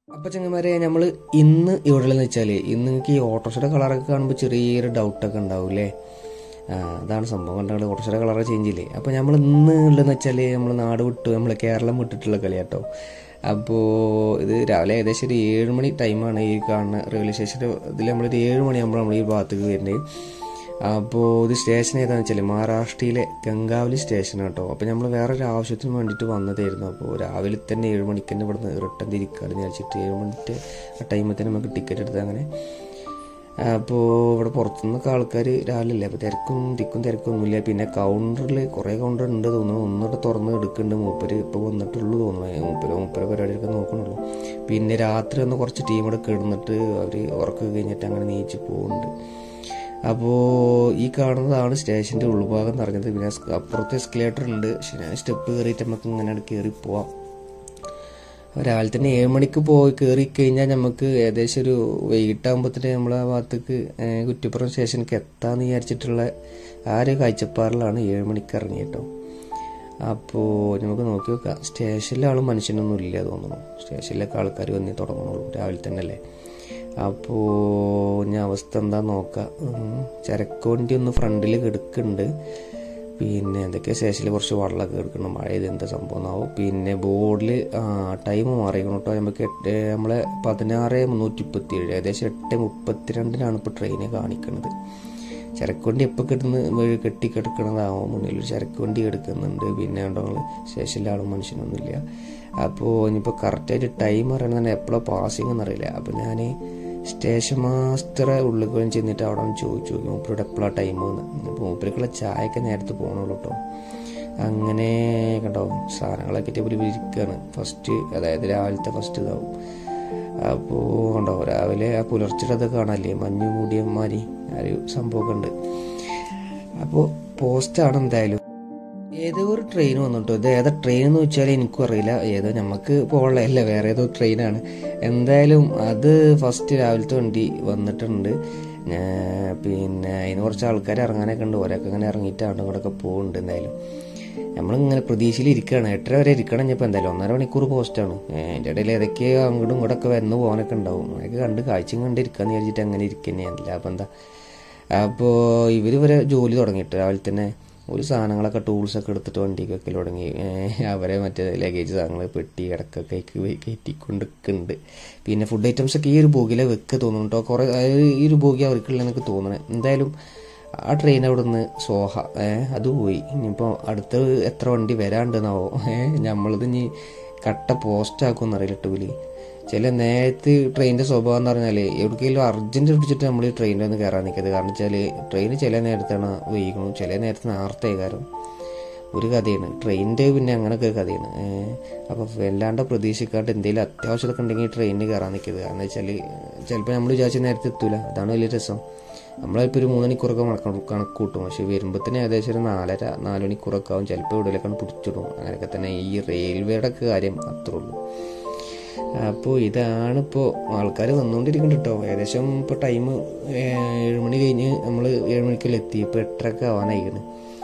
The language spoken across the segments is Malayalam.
അപ്പൊ ചങ്ങന്മാരെ നമ്മൾ ഇന്ന് ഇവിടെ എന്ന് വെച്ചാൽ ഇന്ന് നിങ്ങൾക്ക് ഈ ഓട്ടോറിക്ഷയുടെ കളറൊക്കെ കാണുമ്പോൾ ചെറിയൊരു ഡൗട്ടൊക്കെ ഉണ്ടാവും അല്ലേ ആ, അതാണ് സംഭവം കണ്ടാൽ ഓട്ടോറിക്ഷയുടെ കളറ് ചേഞ്ച് ഇല്ലേ അപ്പോൾ നമ്മൾ ഇന്ന് ഉള്ളതെന്ന് വെച്ചാൽ നമ്മൾ നാട് വിട്ടു നമ്മൾ കേരളം വിട്ടിട്ടുള്ള കളി കേട്ടോ അപ്പോൾ ഇത് രാവിലെ ഏകദേശം ഒരു ഏഴ് മണി ടൈമാണ് ഈ കാണുന്ന റെയിൽവേ സ്റ്റേഷൻ്റെ ഇതിൽ നമ്മളൊരു ഏഴ് മണിയാകുമ്പോൾ നമ്മൾ ഈ ഭാഗത്തേക്ക് വരുന്നത് അപ്പോൾ ഇത് സ്റ്റേഷൻ ഏതാണെന്ന് വെച്ചാൽ മഹാരാഷ്ട്രയിലെ ഗംഗാവലി സ്റ്റേഷൻ കേട്ടോ അപ്പോൾ നമ്മൾ വേറൊരു ആവശ്യത്തിന് വേണ്ടിയിട്ട് വന്നതായിരുന്നു അപ്പോൾ രാവിലെ തന്നെ ഏഴ് മണിക്ക് തന്നെ ഇവിടുന്ന് റിട്ടേൺ തിരിക്കാറ് വിചാരിച്ചിട്ട് ഏഴ് മണിക്ക് ആ ടൈമിൽ തന്നെ നമുക്ക് ടിക്കറ്റ് എടുത്ത് അങ്ങനെ അപ്പോൾ ഇവിടെ പുറത്തുനിന്നൊക്കെ ആൾക്കാർ രാവിലെ അല്ലേ അപ്പോൾ തിരക്കും തിക്കും തിരക്കൊന്നുമില്ല പിന്നെ കൗണ്ടറിൽ കുറേ കൗണ്ടർ ഉണ്ട് തോന്നുന്നു ഒന്നുകൂടെ തുറന്ന് എടുക്കുന്നുണ്ട് മൂപ്പര് ഇപ്പോൾ വന്നിട്ടുള്ളൂ തോന്നുന്നു മൂപ്പര് മൂപ്പര് പരിപാടിയൊക്കെ നോക്കണുള്ളൂ പിന്നെ രാത്രി ഒന്ന് കുറച്ച് ടീം കൂടെ കിടന്നിട്ട് അവർ ഉറക്കം കഴിഞ്ഞിട്ട് അങ്ങനെ നീച്ച് പോകുന്നുണ്ട് അപ്പോൾ ഈ കാണുന്നതാണ് സ്റ്റേഷൻ്റെ ഉൾഭാഗം എന്ന് പറഞ്ഞത് പിന്നെ സ് അപ്പുറത്ത് എസ്കലേറ്റർ ഉണ്ട് പക്ഷെ ഞാൻ സ്റ്റെപ്പ് കയറിയിട്ട് നമുക്ക് ഇങ്ങനെ കയറി പോവാം അപ്പോൾ രാവിലെ തന്നെ ഏഴ് മണിക്ക് പോയി കയറി കഴിഞ്ഞാൽ നമുക്ക് ഏകദേശം ഒരു വൈകിട്ടാകുമ്പോഴത്തേന് നമ്മൾ ആ ഭാഗത്തേക്ക് ഏഹ്, കുറ്റിപ്പുറം സ്റ്റേഷനിലേക്ക് എത്താമെന്ന് വിചാരിച്ചിട്ടുള്ള ആ ഒരു കാഴ്ചപ്പാടിലാണ് ഏഴ് മണിക്ക് ഇറങ്ങി കേട്ടോ അപ്പോൾ നമുക്ക് നോക്കി നോക്കാം സ്റ്റേഷനിലെ ആളും മനുഷ്യനൊന്നും ഇല്ല തോന്നുന്നു സ്റ്റേഷനിലൊക്കെ ആൾക്കാർ വന്നേ തുടങ്ങുന്നുള്ളൂ രാവിലെ തന്നെ അല്ലേ അപ്പോൾ ഞാൻ അവസ്ഥ എന്താ നോക്കാം ഉം, ചരക്ക് വണ്ടി ഒന്ന് ഫ്രണ്ടിൽ കിടക്കുന്നുണ്ട് പിന്നെ എന്തൊക്കെ സ്റ്റേഷനിൽ കുറച്ച് വെള്ളമൊക്കെ എടുക്കണം മഴ ഇത് എന്താ സംഭവം എന്നാവും പിന്നെ ബോർഡിൽ ടൈം മാറിക്കണം കേട്ടോ നമുക്ക് എട്ട് നമ്മളെ പതിനാറ് മുന്നൂറ്റി മുപ്പത്തി ഏഴ് ഏകദേശം എട്ട് മുപ്പത്തിരണ്ടിനാണ് ഇപ്പോൾ ട്രെയിന് കാണിക്കുന്നത് ചരക്ക് വണ്ടി എപ്പോൾ കിടന്ന് വീ- കെട്ടി കിടക്കണതാവും മുന്നിൽ ഒരു ചരക്ക് വണ്ടി കിടക്കുന്നുണ്ട് പിന്നെ ഉണ്ടോ സ്റ്റേഷനിലെ ആളും മനുഷ്യനൊന്നുമില്ല അപ്പോൾ ഇനിയിപ്പോൾ കറക്റ്റായിട്ട് ടൈം അറിയണമെന്ന് എപ്പോഴാണ് പാസിംഗ് എന്നറിയില്ല അപ്പോൾ ഞാൻ സ്റ്റേഷൻ മാസ്റ്ററെ ഉള്ളിൽ പോയി ചെന്നിട്ട് അവിടെ ഒന്ന് ചോദിച്ചു നോക്കി മൂപ്പരോട് എപ്പോഴാണ് ടൈം എന്ന് അപ്പോൾ മൂപ്പരക്കുള്ള ചായയൊക്കെ നേരത്തെ പോകണുള്ളൂ കേട്ടോ അങ്ങനെ കണ്ടോ സാധനങ്ങളൊക്കെ ടേബിൾ ഇരിക്കുകയാണ് ഫസ്റ്റ് അതായത് രാവിലത്തെ ഫസ്റ്റ് ഇതാവും അപ്പോൾ കണ്ടോ രാവിലെ ആ പുലർച്ചയുടെ അത് കാണാല്ലേ മഞ്ഞു മൂടിയമാരി ആ ഒരു സംഭവമൊക്കെ ഉണ്ട് അപ്പോൾ പോസ്റ്റാണ് എന്തായാലും ഏതോ ഒരു ട്രെയിൻ വന്നിട്ടോ ഇത് ഏതാ ട്രെയിൻ എന്ന് വെച്ചാൽ എനിക്കും അറിയില്ല ഏതോ നമുക്ക് പോകാനുള്ളതല്ല വേറെ ഏതോ ട്രെയിനാണ് എന്തായാലും അത് ഫസ്റ്റ് രാവിലത്തെ വണ്ടി വന്നിട്ടുണ്ട് ഞാ- പിന്നെ അതിന് കുറച്ച് ആൾക്കാർ ഇറങ്ങാനൊക്കെ ഉണ്ട് ഓരോക്കെ ഇങ്ങനെ ഇറങ്ങിയിട്ട് അവിടെ ഇങ്ങോട്ടൊക്കെ പോകുന്നുണ്ട് എന്തായാലും നമ്മളിങ്ങനെ പ്രതീക്ഷയിൽ ഇരിക്കുകയാണ് എട്ടര വരെ ഇരിക്കണം ഇനിയിപ്പോൾ എന്തായാലും ഒന്നര മണിക്കൂർ പോസ്റ്റാണ് അതിൻ്റെ ഇടയിൽ ഏതൊക്കെയോ അങ്ങോട്ടും ഇങ്ങോട്ടൊക്കെ വന്ന് പോകാനൊക്കെ ഉണ്ടാവും അതൊക്കെ കണ്ട് കാഴ്ചയും കണ്ടിരിക്കാന്ന് വിചാരിച്ചിട്ട് അങ്ങനെ ഇരിക്കുന്നതല്ല അപ്പം എന്താ അപ്പോൾ ഇവർ ഇവരെ ജോലി തുടങ്ങിയിട്ട് രാവിലെ തന്നെ ഒരു സാധനങ്ങളൊക്കെ ടൂൾസൊക്കെ എടുത്തിട്ട് വണ്ടിക്ക് വെക്കൽ തുടങ്ങി ഏഹ് അവരെ മറ്റേ ലഗേജ് സാധനങ്ങൾ പെട്ടി കിടക്കൊക്കെ കയറ്റിക്കൊണ്ടിരിക്കുന്നുണ്ട് പിന്നെ ഫുഡ് ഐറ്റംസ് ഒക്കെ ഈ ഒരു ബോഗിലെ വെക്ക് തോന്നുന്നു കേട്ടോ കുറേ അതായത് ഈ ഒരു ബോഗി അവർക്കുള്ള എനിക്ക് തോന്നണേ എന്തായാലും ആ ട്രെയിൻ അവിടെ നിന്ന് സോഹ ഏഹ് അത് പോയി ഇനിയിപ്പോൾ അടുത്ത എത്ര വണ്ടി വരാണ്ടെന്നാവോ ഏഹ് നമ്മളിത് ഇനി കട്ട പോസ്റ്റ് ആക്കുമെന്ന് അറിയില്ല ടൂലി ചില നേരത്ത് ട്രെയിനിൻ്റെ സ്വഭാവം എന്ന് പറഞ്ഞാൽ എവിടേക്കെങ്കിലും അർജൻറ്റ് പിടിച്ചിട്ട് നമ്മൾ ഈ ട്രെയിനിൽ ഒന്ന് കയറാൻ നിൽക്കരുത് കാരണം വെച്ചാൽ ട്രെയിൻ ചില നേരത്താണ് വൈകണം ചില നേരത്ത് നേരത്തെ കാരണം ഒരു കഥയാണ് ട്രെയിനിൻ്റെ പിന്നെ അങ്ങനെയൊക്കെ കഥയാണ് അപ്പോൾ വല്ലാണ്ട് പ്രതീക്ഷിക്കാണ്ട് എന്തെങ്കിലും അത്യാവശ്യമൊക്കെ ഉണ്ടെങ്കിൽ ട്രെയിനിന് കയറാൻ നിൽക്കരുത് കാരണം വെച്ചാൽ ചിലപ്പോൾ നമ്മൾ വിചാരിച്ച നേരത്തെ എത്തൂല അതാണ് വലിയ രസം നമ്മളിപ്പോൾ ഒരു മൂന്ന് മണിക്കൂറൊക്കെ കണക്ക് കണക്ക് കൂട്ടും പക്ഷെ വരുമ്പോഴത്തേന് ഏകദേശം ഒരു നാലര നാല് മണിക്കൂറൊക്കെ ആവും ചിലപ്പോൾ എവിടെയൊക്കെ പിടിച്ചിടും അങ്ങനെയൊക്കെ തന്നെ ഈ റെയിൽവേയുടെ ഒക്കെ കാര്യം അത്രേ ഉള്ളൂ അപ്പോൾ ഇതാണ് ഇപ്പോൾ ആൾക്കാർ വന്നുകൊണ്ടിരിക്കുന്നുണ്ട് കേട്ടോ ഏകദേശം ഇപ്പോൾ ടൈം ഏഴ് മണി കഴിഞ്ഞ് നമ്മൾ ഏഴ് മണിക്കെല്ലാം എത്തി ഇപ്പോൾ എട്ടരക്ക് ആവാനായിക്കണ്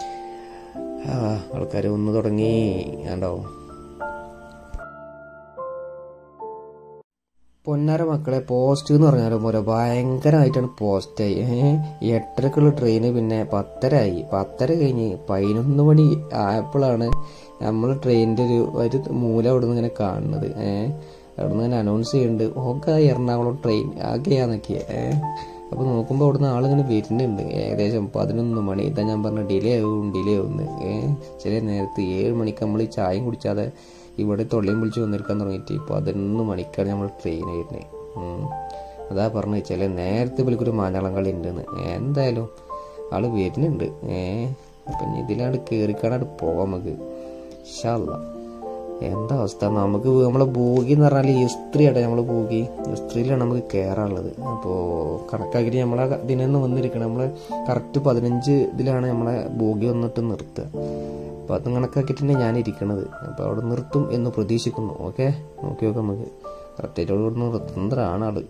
ആ ആൾക്കാർ വന്ന് തുടങ്ങി കണ്ടോ പൊന്നാര മക്കളെ പോസ്റ്റ് എന്ന് പറഞ്ഞാൽ പോലെ ഭയങ്കരമായിട്ടാണ് പോസ്റ്റായി ഈ എട്ടരക്കുള്ള ട്രെയിന് പിന്നെ പത്തരായി പത്തര കഴിഞ്ഞ് പതിനൊന്ന് മണി ആയപ്പോഴാണ് നമ്മൾ ട്രെയിനിൻ്റെ ഒരു ഒരു മൂല അവിടെ നിന്ന് ഇങ്ങനെ കാണുന്നത് ഏഹ് അവിടെ നിന്ന് ഇങ്ങനെ അനൗൺസ് ചെയ്യുന്നുണ്ട് ഓക്കെ എറണാകുളം ട്രെയിൻ ആകെയാന്നൊക്കെ ഏഹ് അപ്പോൾ നോക്കുമ്പോൾ അവിടുന്ന് ആളിങ്ങനെ വരുന്നുണ്ട് ഏകദേശം പതിനൊന്ന് മണി ഇതാ ഞാൻ പറഞ്ഞ ഡിലേ ആവും ഡിലേ ആവുന്നു ഏഹ് ചില നേരത്ത് ഏഴ് മണിക്ക് നമ്മൾ ഈ ചായയും കുടിച്ചാതെ ഇവിടെ തൊള്ളിയും വിളിച്ച് വന്നിരിക്കാൻ തുടങ്ങിയിട്ട് പതിനൊന്ന് മണിക്കാണ് നമ്മൾ ട്രെയിൻ വരുന്നത് അതാ പറഞ്ഞത് ചില നേരത്തെ വിളിക്കൊരു മാഞ്ഞാളം കളി ഉണ്ടെന്ന് എന്തായാലും ആള് വരുന്നുണ്ട് ഏഹ് അപ്പം ഇനി ഇതിലാണ്ട് കയറിക്കാണ്ട് പോവാം നമുക്ക് ഇൻഷാല്ലാ എന്താ അവസ്ഥ നമുക്ക് നമ്മളെ ഭൂഗി എന്ന് പറഞ്ഞാൽ ഇസ്ത്രിയാട്ടെ നമ്മളെ ഭൂഗി ഇസ്ത്രിയിലാണ് നമുക്ക് കയറാനുള്ളത് അപ്പോൾ കണക്കാക്കിയിട്ട് നമ്മളെ ഇതിനൊന്ന് വന്നിരിക്കണം നമ്മളെ കറക്റ്റ് പതിനഞ്ച് ഇതിലാണ് നമ്മളെ ഭൂഗി വന്നിട്ട് നിർത്തുക അപ്പോൾ അതും കണക്കാക്കിയിട്ടാണ് ഞാൻ ഇരിക്കണത് അപ്പോൾ അവിടെ നിർത്തും എന്ന് പ്രതീക്ഷിക്കുന്നു ഓക്കെ നോക്കി നോക്കാം നമുക്ക് കറക്റ്റായിട്ട് അവിടെ നിർത്തുന്നതാണ് ആള്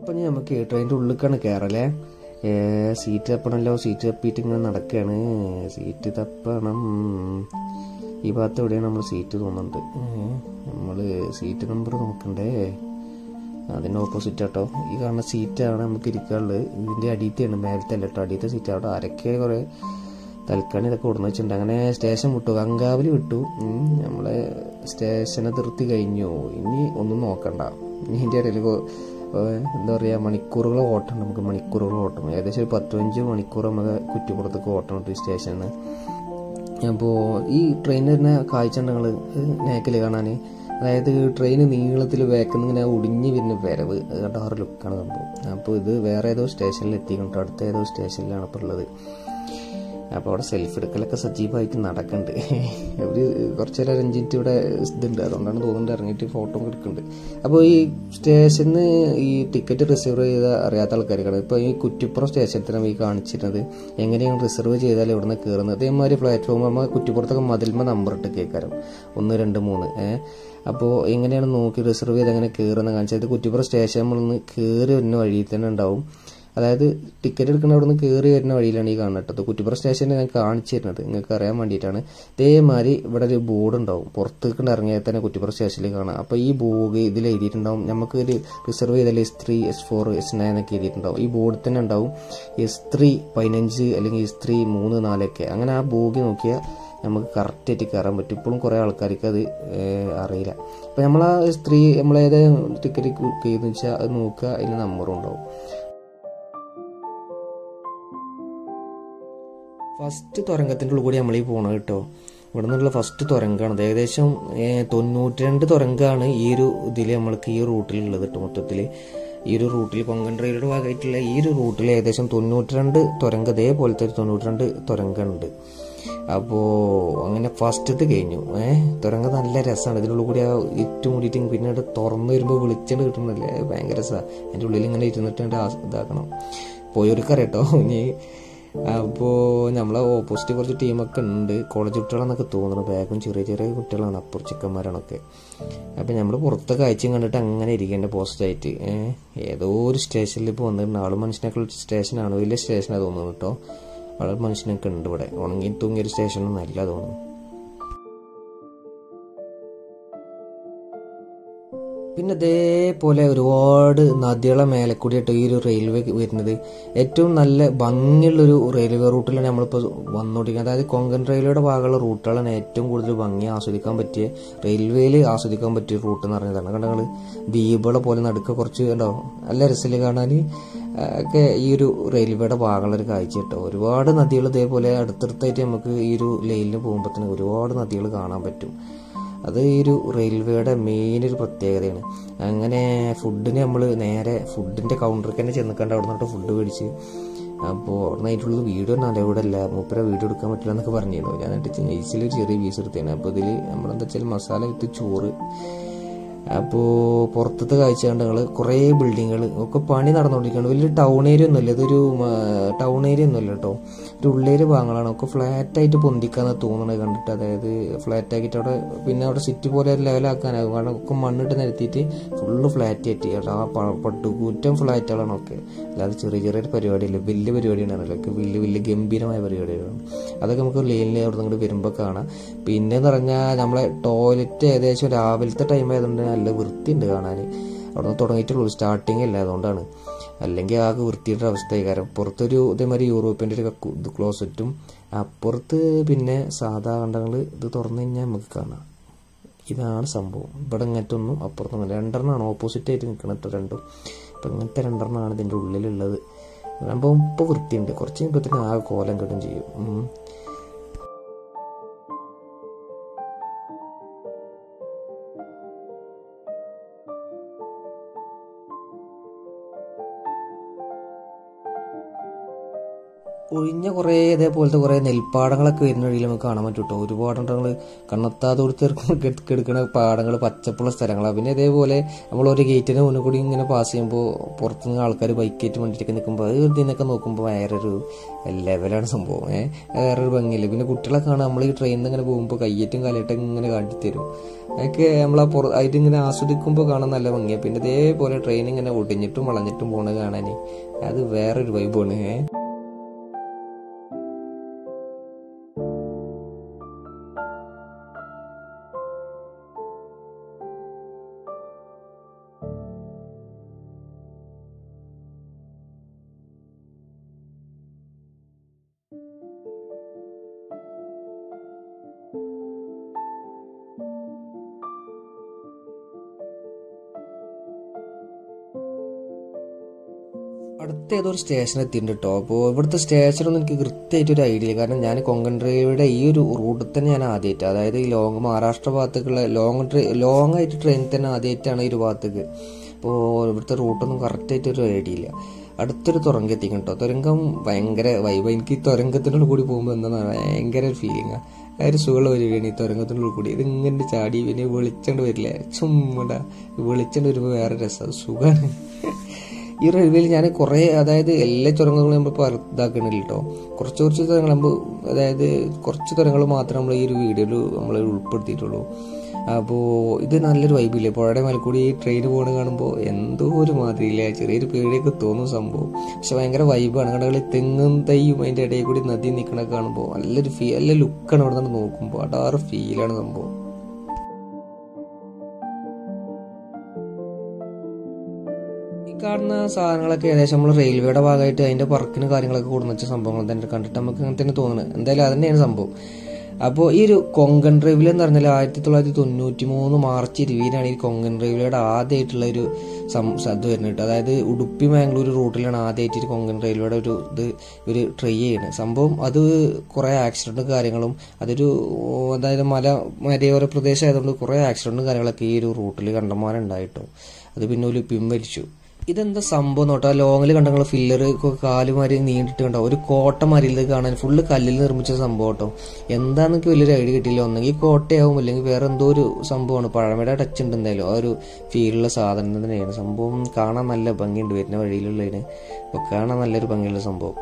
അപ്പം ഇനി നമുക്ക് ട്രെയിനിൻ്റെ ഉള്ളിലേക്കാണ് കയറല്ലേ സീറ്റ് തപ്പണമല്ലോ സീറ്റ് തപ്പിയിട്ട് ഇങ്ങനെ നടക്കുകയാണ് സീറ്റ് തപ്പണം ഈ ഭാഗത്ത് എവിടെയാണ് നമ്മൾ സീറ്റ് തോന്നുന്നുണ്ട് നമ്മൾ സീറ്റ് നമ്പർ നോക്കണ്ടേ അതിൻ്റെ ഓപ്പോസിറ്റ് ആട്ടോ ഈ കാണുന്ന സീറ്റാണ് നമുക്ക് ഇരിക്കാനുള്ളത് ഇതിൻ്റെ അടിയത്തെയാണ് മേലത്തെ അല്ല കേട്ടോ അടിയത്തെ സീറ്റ് അവിടെ അരക്കെ കുറേ തൽക്കാലം ഇതൊക്കെ കൊടുന്ന് വെച്ചിട്ടുണ്ട് അങ്ങനെ സ്റ്റേഷൻ വിട്ടു കങ്കാവിൽ വിട്ടു ഉം, നമ്മളെ സ്റ്റേഷനെ നിർത്തി കഴിഞ്ഞു ഇനി ഒന്നും നോക്കണ്ട ഇനി ഇതിൻ്റെ ഇടയിൽ കൊ- ഏഹ് എന്താ പറയുക മണിക്കൂറുകൾ ഓട്ടം നമുക്ക് മണിക്കൂറുകൾ ഓട്ടം ഏകദേശം ഒരു പത്ത് പതിനഞ്ച് മണിക്കൂർ നമുക്ക് കുറ്റിപ്പുറത്തേക്ക് ഓട്ടം ഉണ്ട് ഈ സ്റ്റേഷനിൽ നിന്ന് അപ്പോൾ ഈ ട്രെയിനിൽ തന്നെ കാഴ്ച ഞങ്ങൾ നേക്കിൽ കാണാൻ അതായത് ട്രെയിൻ നീളത്തിൽ വേക്കുന്ന ഇങ്ങനെ ഒടിഞ്ഞ് വരുന്ന വരവ് അത് കണ്ട ആ ഒരു ലുക്കാണ് സംഭവം അപ്പോൾ ഇത് വേറെ ഏതോ സ്റ്റേഷനിൽ എത്തിയിട്ടുണ്ട് അടുത്ത ഏതോ സ്റ്റേഷനിലാണ് ഇപ്പോൾ ഉള്ളത് അപ്പോൾ അവിടെ സെൽഫി എടുക്കലൊക്കെ സജീവമായിട്ട് നടക്കുന്നുണ്ട് ഒരു കുറച്ച് നേരം ഒരു അഞ്ച് മിനിറ്റ് ഇവിടെ ഇതുണ്ട് അതുകൊണ്ടാണ് തോന്നുന്നുണ്ട് ഇറങ്ങിയിട്ട് ഫോട്ടോ എടുക്കുന്നുണ്ട് അപ്പോൾ ഈ സ്റ്റേഷനിൽ ഈ ടിക്കറ്റ് റിസർവ് ചെയ്ത അറിയാത്ത ആൾക്കാർക്കാണ് ഇപ്പോൾ ഈ കുറ്റിപ്പുറം സ്റ്റേഷനത്തിനാണ് ഈ കാണിച്ചിരുന്നത് എങ്ങനെയാണ് റിസർവ് ചെയ്താൽ ഇവിടുന്ന് കയറുന്നത് അതേമാതിരി പ്ലാറ്റ്ഫോം നമ്മൾ കുറ്റിപ്പുറത്തൊക്കെ മതിൽമ നമ്പർ ഇട്ട് കേൾക്കാരം ഒന്ന് രണ്ട് മൂന്ന് ഏഹ് അപ്പോൾ എങ്ങനെയാണ് നോക്കി റിസർവ് ചെയ്ത് എങ്ങനെ കയറുന്ന കാണിച്ചത് ഇത് കുറ്റിപ്പുറം സ്റ്റേഷൻ നമ്മളൊന്ന് കയറി വരുന്ന വഴിയിൽ തന്നെ ഉണ്ടാവും അതായത് ടിക്കറ്റ് എടുക്കുന്ന അവിടെ നിന്ന് കയറി വരുന്ന വഴിയിലാണ് ഈ കാണുന്നത് കേട്ടോ കുറ്റിപ്പുറം സ്റ്റേഷനിൽ ഞാൻ കാണിച്ചു തരുന്നത് നിങ്ങൾക്ക് അറിയാൻ വേണ്ടിയിട്ടാണ് ഇതേമാതിരി ഇവിടെ ഒരു ബോർഡ് ഉണ്ടാവും പുറത്തേക്ക് ഇറങ്ങിയാൽ തന്നെ കുറ്റിപ്പുറം സ്റ്റേഷനിൽ കാണാം അപ്പോൾ ഈ ബോർഡ് ഇതിൽ എഴുതിയിട്ടുണ്ടാവും നമുക്ക് ഒരു റിസർവ് ചെയ്താൽ S three S four S nine ഒക്കെ എഴുതിയിട്ടുണ്ടാവും ഈ ബോർഡിൽ തന്നെ ഉണ്ടാവും എസ് ത്രീ പതിനഞ്ച് അല്ലെങ്കിൽ എസ് ത്രീ മൂന്ന് നാലൊക്കെ അങ്ങനെ ആ ബോഗി നോക്കിയാൽ നമുക്ക് കറക്റ്റായിട്ട് കയറാൻ പറ്റും ഇപ്പോഴും കുറേ ആൾക്കാർക്ക് അത് ഏഹ്, അറിയില്ല അപ്പോൾ നമ്മൾ ആ സ്ത്രീ നമ്മളേത് ടിക്കറ്റ് ബുക്ക് ചെയ്തെന്ന് വെച്ചാൽ അത് നോക്കുക അതിന് നമ്പറും ഉണ്ടാവും ഫസ്റ്റ് തുരങ്കത്തിൻ്റെ ഉള്ളിൽ കൂടി നമ്മൾ ഈ പോണത് കേട്ടോ ഇവിടെ നിന്നുള്ള ഫസ്റ്റ് തുരങ്കാണ് ഇത് ഏകദേശം ഏഹ്, തൊണ്ണൂറ്റി രണ്ട് തുരങ്കാണ് ഈ ഒരു ഇതിൽ നമ്മൾക്ക് ഈ റൂട്ടിലുള്ളത് കേട്ടോ മൊത്തത്തിൽ ഈ ഒരു റൂട്ടിൽ കൊങ്കൺ റെയിൽവേയുടെ ഭാഗമായിട്ടുള്ള ഈ ഒരു റൂട്ടിൽ ഏകദേശം തൊണ്ണൂറ്റി രണ്ട് തുരങ്ക ഇതേപോലത്തെ ഒരു തൊണ്ണൂറ്റി രണ്ട് തുരങ്കമുണ്ട് അപ്പോൾ അങ്ങനെ ഫസ്റ്റത്തെ കഴിഞ്ഞു ഏഹ് തുരങ്ക നല്ല രസമാണ് ഇതിനുള്ളിൽ കൂടി ആ ഇറ്റ് മൂടിയിട്ട് പിന്നീട് തുറന്നു വരുമ്പോൾ വിളിച്ചണ്ട് കിട്ടുന്നില്ലേ അത് ഭയങ്കര രസമാണ് അതിൻ്റെ ഉള്ളിൽ ഇങ്ങനെ ഇരുന്നിട്ട് അങ്ങട് ആസ്- ഇതാക്കണം പോയവർക്കറിയാട്ടോ ഇനി അപ്പോൾ നമ്മളെ ഓപ്പോസിറ്റ് കുറച്ച് ടീമൊക്കെ ഉണ്ട് കോളേജ് കുട്ടികളാണെന്നൊക്കെ തോന്നുന്നു ബാഗും ചെറിയ ചെറിയ കുട്ടികളാണ് അപ്പുറം ചിക്കന്മാരാണൊക്കെ അപ്പം നമ്മൾ പുറത്തെ കാഴ്ചയും കണ്ടിട്ട് അങ്ങനെ ഇരിക്കേണ്ട പോസ്റ്റായിട്ട് ഏഹ് ഏതോ ഒരു സ്റ്റേഷനിൽ ഇപ്പോൾ വന്നിട്ടുണ്ട് ആളും മനുഷ്യനൊക്കെ ഉള്ള സ്റ്റേഷനാണ് വലിയ സ്റ്റേഷനാണ് തോന്നുന്നു കേട്ടോ വളരെ മനുഷ്യനൊക്കെ ഉണ്ട് ഇവിടെ ഉണങ്ങി തൂങ്ങിയൊരു സ്റ്റേഷനൊന്നും അല്ല തോന്നുന്നു പിന്നെ ഇതേപോലെ ഒരുപാട് നദികളെ മേലെ കൂടിയിട്ട് ഈ ഒരു റെയിൽവേ വരുന്നത് ഏറ്റവും നല്ല ഭംഗിയുള്ളൊരു റെയിൽവേ റൂട്ടിലാണ് നമ്മളിപ്പോൾ വന്നുകൊണ്ടിരിക്കുന്നത് അതായത് കൊങ്കൺ റെയിൽവേയുടെ ഭാഗമുള്ള റൂട്ടുകളാണ് ഏറ്റവും കൂടുതൽ ഭംഗി ആസ്വദിക്കാൻ പറ്റിയ റെയിൽവേയിൽ ആസ്വദിക്കാൻ പറ്റിയ റൂട്ട് എന്ന് പറഞ്ഞതാണ് കണ്ട നിങ്ങൾ ദ്വീപുകളെ പോലെ നടുക്ക് കുറച്ച് ഉണ്ടാവും നല്ല രസമില്ല കാണാൻ ഒക്കെ ഈ ഒരു റെയിൽവേയുടെ ഭാഗമുള്ള ഒരു കാഴ്ച കേട്ടോ ഒരുപാട് നദികൾ ഇതേപോലെ അടുത്തടുത്തായിട്ട് നമുക്ക് ഈ ഒരു ലൈനിൽ പോകുമ്പോൾ തന്നെ ഒരുപാട് നദികൾ കാണാൻ പറ്റും അത് ഈ ഒരു റെയിൽവേയുടെ മെയിൻ ഒരു പ്രത്യേകതയാണ് അങ്ങനെ ഫുഡിന് നമ്മൾ നേരെ ഫുഡിൻ്റെ കൗണ്ടറിൽ തന്നെ ചെന്നിക്കണ്ട് അവിടെ നിന്നിട്ട് ഫുഡ് മേടിച്ച് അപ്പോൾ അവിടെ നിന്ന് അതിൻ്റെ വീഡിയോ ഒന്നും അല്ല ഇവിടെ അല്ല മൂപ്പര വീഡിയോ എടുക്കാൻ പറ്റില്ല എന്നൊക്കെ പറഞ്ഞിരുന്നു ഞാൻ എന്നിട്ട് നെയ്സിൽ ഒരു ചെറിയ പീസ് എടുത്തേനെ അപ്പോൾ ഇതിൽ നമ്മളെന്താ വെച്ചാൽ മസാല വിത്ത് ചോറ് അപ്പോൾ പുറത്തത്തെ കാഴ്ച കണ്ട് ഞങ്ങൾ കുറേ ബിൽഡിങ്ങുകൾ ഒക്കെ പണി നടന്നുകൊണ്ടിരിക്കുകയാണ് വലിയ ടൗൺ ഏരിയ ഒന്നുമില്ല ഇതൊരു ടൗൺ ഏരിയ ഒന്നുമില്ല കേട്ടോ ഒരു ഉള്ളേര് ഭാഗങ്ങളാണ് ഒക്കെ ഫ്ലാറ്റ് ആയിട്ട് പൊന്തിക്കാന്ന് തോന്നുന്നത് കണ്ടിട്ട് അതായത് ഫ്ലാറ്റ് ആക്കിയിട്ട് അവിടെ പിന്നെ അവിടെ സിറ്റി പോലെ ലെവലാക്കാനാകും കാരണം ഒക്കെ മണ്ണിട്ട് നിരത്തിയിട്ട് ഫുള്ള് ഫ്ലാറ്റ് ആയിട്ട് കേട്ടോ ആ പ- പട്ടുകൂറ്റം ഫ്ലാറ്റുകളാണ് ഒക്കെ അല്ലാതെ ചെറിയ ചെറിയൊരു പരിപാടിയില്ല വലിയ പരിപാടിയാണല്ലോ ഒക്കെ വലിയ വലിയ ഗംഭീരമായ പരിപാടികളാണ് അതൊക്കെ നമുക്ക് ലൈനിൽ അവിടെ നിന്ന് വരുമ്പോൾ കാണാം പിന്നെ എന്ന് പറഞ്ഞാൽ നമ്മളെ ടോയ്ലറ്റ് ഏകദേശം രാവിലത്തെ ടൈം ആയതുകൊണ്ട് നല്ല വൃത്തിയുണ്ട് കാണാൻ അവിടെ നിന്ന് തുടങ്ങിയിട്ടുള്ളൂ സ്റ്റാർട്ടിങ് അല്ല അതുകൊണ്ടാണ് അല്ലെങ്കിൽ ആകെ വൃത്തിയുടെ അവസ്ഥയായി കാരണം പുറത്തൊരു ഇതേമാതിരി യൂറോപ്പിൻ്റെ ഒരു കക്കു- ഇത് ക്ലോസറ്റും അപ്പുറത്ത് പിന്നെ സാധാ കണ്ടങ്ങൾ ഇത് തുറന്നു കഴിഞ്ഞാൽ നമുക്ക് കാണാം ഇതാണ് സംഭവം ഇവിടെ ഇങ്ങനത്തെ ഒന്നും അപ്പുറത്തൊന്നും രണ്ടെണ്ണമാണ് ഓപ്പോസിറ്റ് ആയിട്ട് നിൽക്കണം കേട്ടോ രണ്ടും അപ്പം ഇങ്ങനത്തെ രണ്ടെണ്ണമാണ് ഇതിൻ്റെ ഉള്ളിലുള്ളത് സംഭവം ഇപ്പോൾ വൃത്തിയുണ്ട് കുറച്ച് കഴിയുമ്പോഴത്തേക്കും ആകെ കോലം കെട്ടും ചെയ്യും ഉം. ഒഴിഞ്ഞ കുറേ ഇതേപോലത്തെ കുറേ നെൽപ്പാടങ്ങളൊക്കെ വരുന്ന വഴിയിൽ നമുക്ക് കാണാൻ പറ്റും കേട്ടോ ഒരുപാട് നമ്മൾ കണ്ണെത്താതെ കൊടുത്തിറക്കും കെടുക്കണ പാടങ്ങൾ പച്ചപ്പുള്ള സ്ഥലങ്ങളാണ് പിന്നെ ഇതേപോലെ നമ്മൾ ഒരു ഗേറ്റിന് മുന്നിൽ കൂടി ഇങ്ങനെ പാസ് ചെയ്യുമ്പോൾ പുറത്തുനിന്ന് ആൾക്കാർ ബൈക്കേറ്റ് വണ്ടിയിട്ടൊക്കെ നിൽക്കുമ്പോൾ അത് ഇതിനൊക്കെ നോക്കുമ്പോൾ വേറൊരു ലെവലാണ് സംഭവം ഏഹ് വേറൊരു ഭംഗിയില്ല പിന്നെ കുട്ടികളെ കാണാൻ നമ്മൾ ഈ ട്രെയിനിൽ ഇങ്ങനെ പോകുമ്പോൾ കയ്യേറ്റും കാലേറ്റും ഇങ്ങനെ കാട്ടിത്തരും അതൊക്കെ നമ്മൾ ആ പുറ അതിൽ ഇങ്ങനെ ആസ്വദിക്കുമ്പോൾ കാണാൻ നല്ല ഭംഗിയാണ് പിന്നെ ഇതേപോലെ ട്രെയിൻ ഇങ്ങനെ ഒടിഞ്ഞിട്ടും വളഞ്ഞിട്ടും പോണത് കാണാൻ അത് വേറൊരു വൈബാണ് ഏഹ് അടുത്ത ഏതോ ഒരു സ്റ്റേഷൻ എത്തിയിട്ടുണ്ട് കേട്ടോ അപ്പോൾ ഇവിടുത്തെ സ്റ്റേഷനൊന്നും എനിക്ക് കൃത്യമായിട്ട് ഒരു ഐഡിയ ഇല്ല കാരണം ഞാൻ കൊങ്കൺ റെയിൽവേയുടെ ഈ ഒരു റൂട്ടിൽ തന്നെ ഞാൻ ആദ്യമായിട്ട് അതായത് ഈ ലോങ് മഹാരാഷ്ട്ര ഭാഗത്തേക്കുള്ള ലോങ് ട്രെയിൻ ലോങ് ആയിട്ട് ട്രെയിൻ തന്നെ ആദ്യമായിട്ടാണ് ഈ ഒരു ഭാഗത്തേക്ക് അപ്പോൾ ഇവിടുത്തെ റൂട്ടൊന്നും കറക്റ്റായിട്ട് ഒരു ഐഡിയ ഇല്ല അടുത്തൊരു തുരങ്കം എത്തിക്കും കേട്ടോ തുരങ്കം ഭയങ്കര വൈബ് എനിക്ക് ഈ തുരങ്കത്തിനുള്ളിൽ കൂടി പോകുമ്പോൾ എന്താണ് ഭയങ്കര ഒരു ഫീലിംഗ് ആ ഒരു സുഖമുള്ള വരികയാണ് ഈ തുരങ്കത്തിനുള്ളിൽ കൂടി ഇത് ഇങ്ങനെ ചാടി പിന്നെ വെളിച്ചണ്ട് വരില്ലേ ചുമ്മട വെളിച്ചണ്ട് വരുമ്പോൾ വേറെ രസം സുഖമാണ് ഈ റെയിൽവേയിൽ ഞാൻ കുറേ അതായത് എല്ലാ ചുരങ്ങളും നമ്മൾ ഇതാക്കണില്ല കേട്ടോ കുറച്ച് കുറച്ച് തുരങ്ങൾ നമ്മൾ അതായത് കുറച്ച് തുരങ്ങൾ മാത്രം നമ്മൾ ഈ ഒരു വീഡിയോയിൽ നമ്മൾ ഉൾപ്പെടുത്തിയിട്ടുള്ളൂ അപ്പോൾ ഇത് നല്ലൊരു വൈബില്ലേ പുഴയുടെ മേൽ കൂടി ട്രെയിൻ പോകണ കാണുമ്പോൾ എന്തോ ഒരു മാതിരിയില്ല ചെറിയൊരു പേടിയൊക്കെ തോന്നും സംഭവം പക്ഷെ ഭയങ്കര വൈബാണ് കണ്ടകളി തെങ്ങും തൈയും അതിൻ്റെ ഇടയിൽ കൂടി നദി നിൽക്കണ കാണുമ്പോൾ നല്ലൊരു ഫീ നല്ല ലുക്കാണ് അവിടെ നിന്ന് നോക്കുമ്പോൾ അടാറ് ഫീലാണ് സംഭവം ഈ കാണുന്ന സാധനങ്ങളൊക്കെ ഏകദേശം നമ്മൾ റെയിൽവേയുടെ ഭാഗമായിട്ട് അതിന്റെ വർക്കിന് കാര്യങ്ങളൊക്കെ കൊടുന്ന വെച്ച സംഭവങ്ങൾ തന്നെ കണ്ടിട്ട് നമുക്ക് അങ്ങനെ തന്നെ തോന്നുന്നത് എന്തായാലും അത് തന്നെയാണ് സംഭവം അപ്പോൾ ഈ ഒരു കൊങ്കൺ റെയിൽവേ എന്ന് പറഞ്ഞാൽ ആയിരത്തി തൊള്ളായിരത്തി തൊണ്ണൂറ്റി മൂന്ന് മാർച്ച് ഇരുപതിനാണ് ഈ കൊങ്കൺ റെയിൽവേയുടെ ആദ്യമായിട്ടുള്ള ഒരു ഇത് വരുന്നത് അതായത് ഉടുപ്പി മാംഗ്ലൂർ റൂട്ടിലാണ് ആദ്യമായിട്ട് ഒരു കൊങ്കൺ റെയിൽവേയുടെ ഒരു ഇത് ഒരു ട്രൈ ചെയ്യുന്നത് സംഭവം അത് കുറേ ആക്സിഡൻറ്റും കാര്യങ്ങളും അതൊരു അതായത് മല മലയോര പ്രദേശം ആയതുകൊണ്ട് കുറേ ആക്സിഡൻറ്റും കാര്യങ്ങളൊക്കെ ഈ ഒരു റൂട്ടിൽ കണ്ടമാനുണ്ടായിട്ടോ അത് പിന്നെ ഒരു പിൻവലിച്ചു ഇതെന്താ സംഭവം നോട്ടാ ലോങ്ങിൽ കണ്ടങ്ങൾ ഫില്ലർ കാലുമാരി നീണ്ടിട്ട് കണ്ടോ ഒരു കോട്ടമാരി ഇത് കാണാൻ ഫുള്ള് കല്ലിൽ നിർമ്മിച്ച സംഭവം കേട്ടോ എന്താന്നൊക്കെ വലിയൊരു ഐഡിയ കിട്ടിയില്ല ഒന്നെങ്കിൽ കോട്ടയാവും അല്ലെങ്കിൽ വേറെ എന്തോ ഒരു സംഭവമാണ് പഴമയുടെ ടച്ച് ഉണ്ട് എന്തായാലും ആ ഒരു ഫീലുള്ള സാധനം തന്നെയാണ് സംഭവം കാണാൻ നല്ല ഭംഗിയുണ്ട് വരുന്ന വഴിയിലുള്ളതിന് അപ്പോൾ കാണാൻ നല്ലൊരു ഭംഗിയുള്ള സംഭവം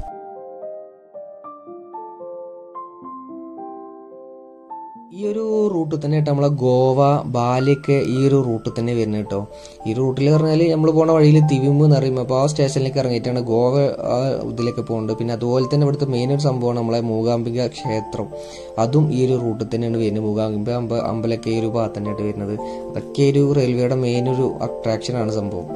ഈ ഒരു റൂട്ടിൽ തന്നെ കേട്ടോ നമ്മളെ ഗോവ ബാലിയൊക്കെ ഈ ഒരു റൂട്ടിൽ തന്നെ വരുന്നത് കേട്ടോ ഈ റൂട്ടിൽ പറഞ്ഞാൽ നമ്മൾ പോണ വഴിയിൽ തിവിമ്പ് എന്ന് പറയുമ്പോൾ അപ്പോൾ ആ സ്റ്റേഷനിലേക്ക് ഇറങ്ങിയിട്ടാണ് ഗോവ ആ ഇതിലേക്ക് പോകുന്നത് പിന്നെ അതുപോലെ തന്നെ ഇവിടുത്തെ മെയിൻ ഒരു സംഭവമാണ് നമ്മളെ മൂകാംബിക ക്ഷേത്രം അതും ഈ ഒരു റൂട്ടിൽ തന്നെയാണ് വരുന്നത് മൂകാംബിക അമ്പ അമ്പലമൊക്കെ ഈ ഒരു ഭാഗത്ത് തന്നെയായിട്ട് വരുന്നത് അതൊക്കെ ഒരു റെയിൽവേയുടെ മെയിൻ ഒരു അട്രാക്ഷനാണ് സംഭവം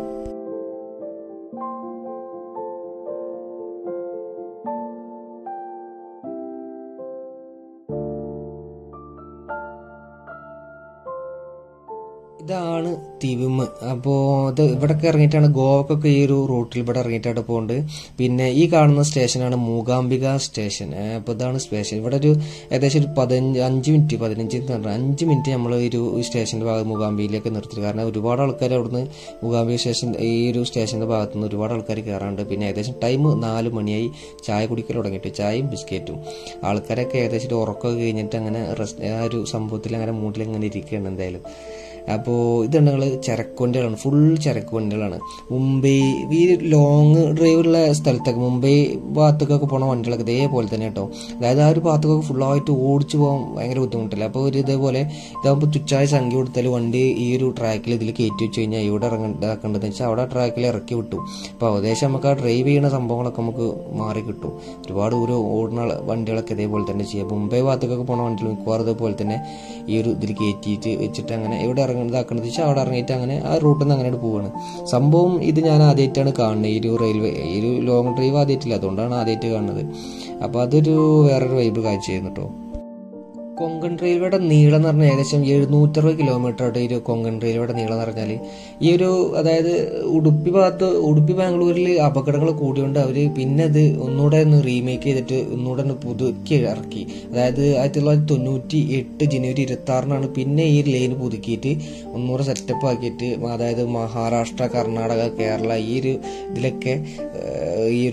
ഇതാണ് തിവിമ് അപ്പോൾ ഇത് ഇവിടൊക്കെ ഇറങ്ങിയിട്ടാണ് ഗോവക്കൊക്കെ ഈ ഒരു റൂട്ടിൽ ഇവിടെ ഇറങ്ങിയിട്ടാണ് പോകുന്നത് പിന്നെ ഈ കാണുന്ന സ്റ്റേഷനാണ് മൂകാംബിക സ്റ്റേഷൻ അപ്പോൾ ഇതാണ് സ്റ്റേഷൻ ഇവിടെ ഒരു ഏകദേശം ഒരു പതിനഞ്ച് അഞ്ച് മിനിറ്റ് പതിനഞ്ച് എന്ന് പറഞ്ഞാൽ അഞ്ച് മിനിറ്റ് നമ്മൾ ഒരു സ്റ്റേഷൻ്റെ ഭാഗത്ത് മൂകാംബിയിലേക്ക് നിർത്തി കാരണം ഒരുപാട് ആൾക്കാർ അവിടുന്ന് മൂകാംബിക സ്റ്റേഷൻ ഈ ഒരു സ്റ്റേഷൻ്റെ ഭാഗത്ത് നിന്ന് ഒരുപാട് ആൾക്കാർ കയറാറുണ്ട് പിന്നെ ഏകദേശം ടൈം നാല് മണിയായി ചായ കുടിക്കൽ തുടങ്ങിയിട്ട് ചായയും ബിസ്ക്കറ്റും ആൾക്കാരൊക്കെ ഏകദേശം ഒരു ഉറക്കമൊക്കെ കഴിഞ്ഞിട്ട് അങ്ങനെ റെസ്റ്റ് ആ ഒരു സംഭവത്തിൽ അങ്ങനെ മൂട്ടിൽ അങ്ങനെ ഇരിക്കുകയാണ് എന്തായാലും അപ്പോൾ ഇതുണ്ടെങ്കിൽ ചരക്കുവണ്ടികളാണ് ഫുൾ ചരക്കുവണ്ടികളാണ് മുംബൈ ഈ ലോങ് ഡ്രൈവുള്ള സ്ഥലത്തൊക്കെ മുംബൈ ഭാഗത്തേക്കൊക്കെ പോണ വണ്ടികളൊക്കെ ഇതേപോലെ തന്നെ കേട്ടോ അതായത് ആ ഒരു ഭാഗത്തൊക്കെ ഫുള്ളായിട്ട് ഓടിച്ചു പോകാൻ ഭയങ്കര ബുദ്ധിമുട്ടില്ല അപ്പോൾ ഒരു ഇതേപോലെ ഇതാകുമ്പോൾ തുച്ഛായ സംഖ്യ കൊടുത്താൽ വണ്ടി ഈ ഒരു ട്രാക്കിൽ ഇതിൽ കയറ്റി വെച്ച് കഴിഞ്ഞാൽ ഇവിടെ ഇറങ്ങേണ്ടതെന്ന് വെച്ചാൽ അവിടെ ട്രാക്കിൽ ഇറക്കി വിട്ടു അപ്പോൾ ഏകദേശം നമുക്ക് ആ ഡ്രൈവ് ചെയ്യുന്ന സംഭവങ്ങളൊക്കെ നമുക്ക് മാറി കിട്ടും ഒരുപാട് ദൂരം ഓടുന്ന വണ്ടികളൊക്കെ ഇതേപോലെ തന്നെ ചെയ്യാം മുംബൈ ഭാഗത്തേക്കൊക്കെ പോണ വണ്ടികൾ മിക്കവാറും ഇതേപോലെ തന്നെ ഈ ഒരു ഇതിൽ കയറ്റിയിട്ട് വെച്ചിട്ട് അങ്ങനെ എവിടെ ഇറങ്ങുന്നത് ആക്കണത് വെച്ചാൽ അവിടെ ഇറങ്ങിയിട്ട് അങ്ങനെ ആ റൂട്ടിൽ നിന്ന് അങ്ങനെ പോവാണ് സംഭവം ഇത് ഞാൻ ആദ്യമായിട്ടാണ് കാണുന്നത് ഈ ഒരു റെയിൽവേ ഈ ഒരു ലോങ് ഡ്രൈവ് ആദ്യമായിട്ടില്ല അതുകൊണ്ടാണ് ആദ്യമായിട്ട് കാണുന്നത് അപ്പോൾ അതൊരു വേറൊരു വൈബ് കാഴ്ച ചെയ്യുന്നു കേട്ടോ കൊങ്കൺ റെയിൽവേയുടെ നീളം എന്ന് പറഞ്ഞാൽ ഏകദേശം എഴുന്നൂറ്ററുപത് കിലോമീറ്റർ ആയിട്ട് ഈ ഒരു കൊങ്കൺ റെയിൽവേയുടെ നീളം എന്ന് പറഞ്ഞാൽ ഈ ഒരു അതായത് ഉടുപ്പി ഭാഗത്ത് ഉടുപ്പി ബാംഗ്ലൂരിൽ അപകടങ്ങൾ കൂടിയോണ്ട് അവർ പിന്നെ അത് ഒന്നുകൂടെ ഒന്ന് റീമേക്ക് ചെയ്തിട്ട് ഒന്നുകൂടെ ഒന്ന് പുതുക്കി ഇറക്കി അതായത് ആയിരത്തി തൊള്ളായിരത്തി തൊണ്ണൂറ്റി എട്ട് ജനുവരി ഇരുപത്തി ആറിനാണ് പിന്നെ ഈ ലൈൻ പുതുക്കിയിട്ട് ഒന്നുകൂടെ സെറ്റപ്പ് ആക്കിയിട്ട് അതായത് മഹാരാഷ്ട്ര കർണാടക കേരള ഈ ഒരു ഇതിലൊക്കെ ഈ ഒരു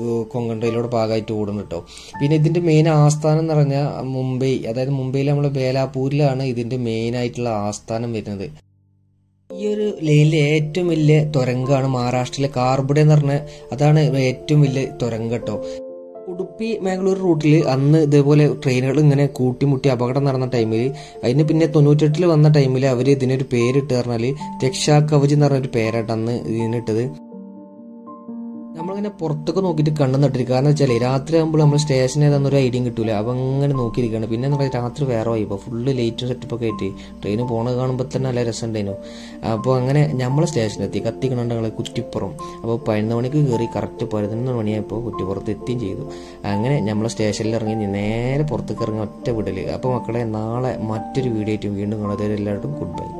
കൊങ്കൺ റെയിലോട് ഭാഗമായിട്ട് ഓടുന്നു കേട്ടോ പിന്നെ ഇതിന്റെ മെയിൻ ആസ്ഥാനം എന്ന് പറഞ്ഞാൽ മുംബൈ അതായത് മുംബൈയിലെ നമ്മളെ ബേലാപൂരിലാണ് ഇതിന്റെ മെയിൻ ആയിട്ടുള്ള ആസ്ഥാനം വരുന്നത് ഈ ഒരു ലൈനിലെ ഏറ്റവും വലിയ തുരങ്കാണ് മഹാരാഷ്ട്രയിലെ കാർബുഡ എന്ന് പറഞ്ഞ അതാണ് ഏറ്റവും വലിയ തുരങ്കം കേട്ടോ ഉടുപ്പി മാംഗ്ലൂർ റൂട്ടിൽ അന്ന് ഇതേപോലെ ട്രെയിനുകൾ ഇങ്ങനെ കൂട്ടിമുട്ടി അപകടം നടന്ന ടൈമിൽ അതിന് പിന്നെ തൊണ്ണൂറ്റെട്ടിൽ വന്ന ടൈമിൽ അവർ ഇതിനൊരു പേരിട്ട് പറഞ്ഞാൽ രക്ഷാ കവച് എന്ന് പറഞ്ഞൊരു പേരായിട്ട് അന്ന് ഇതിനിട്ടത് നമ്മളിങ്ങനെ പുറത്തൊക്കെ നോക്കിയിട്ട് കണ്ണു നട്ടിരിക്കുക കാരണം വെച്ചാൽ രാത്രി ആകുമ്പോൾ നമ്മൾ സ്റ്റേഷൻ ഏതാണെന്നൊരു ഐഡിയയും കിട്ടൂല അപ്പം അങ്ങനെ നോക്കിയിരിക്കുകയാണ് പിന്നെ എന്താ പറയുക രാത്രി വേറെ പോയി ഇപ്പോൾ ഫുള്ള് ലൈറ്റും സെറ്റപ്പൊക്കെ ആയിട്ട് ട്രെയിൻ പോണത് കാണുമ്പോൾ തന്നെ നല്ല രസമുണ്ടായിരുന്നു അപ്പോൾ അങ്ങനെ നമ്മൾ സ്റ്റേഷനിലെത്തി കത്തിക്കണുണ്ട് ഞങ്ങൾ കുറ്റിപ്പുറം അപ്പോൾ പതിനൊന്ന് മണിക്ക് കയറി കറക്റ്റ് പതിനൊന്ന് മണിയായപ്പോൾ കുറ്റിപ്പുറത്ത് എത്തുകയും ചെയ്തു അങ്ങനെ നമ്മൾ സ്റ്റേഷനിൽ ഇറങ്ങി നേരെ പുറത്തേക്ക് ഇറങ്ങി ഒറ്റ വിടൽ അപ്പോൾ മക്കളെ നാളെ മറ്റൊരു വീഡിയോ ആയിട്ടും വീണ്ടും കാണാതെ എല്ലാവരും ഗുഡ് ബൈ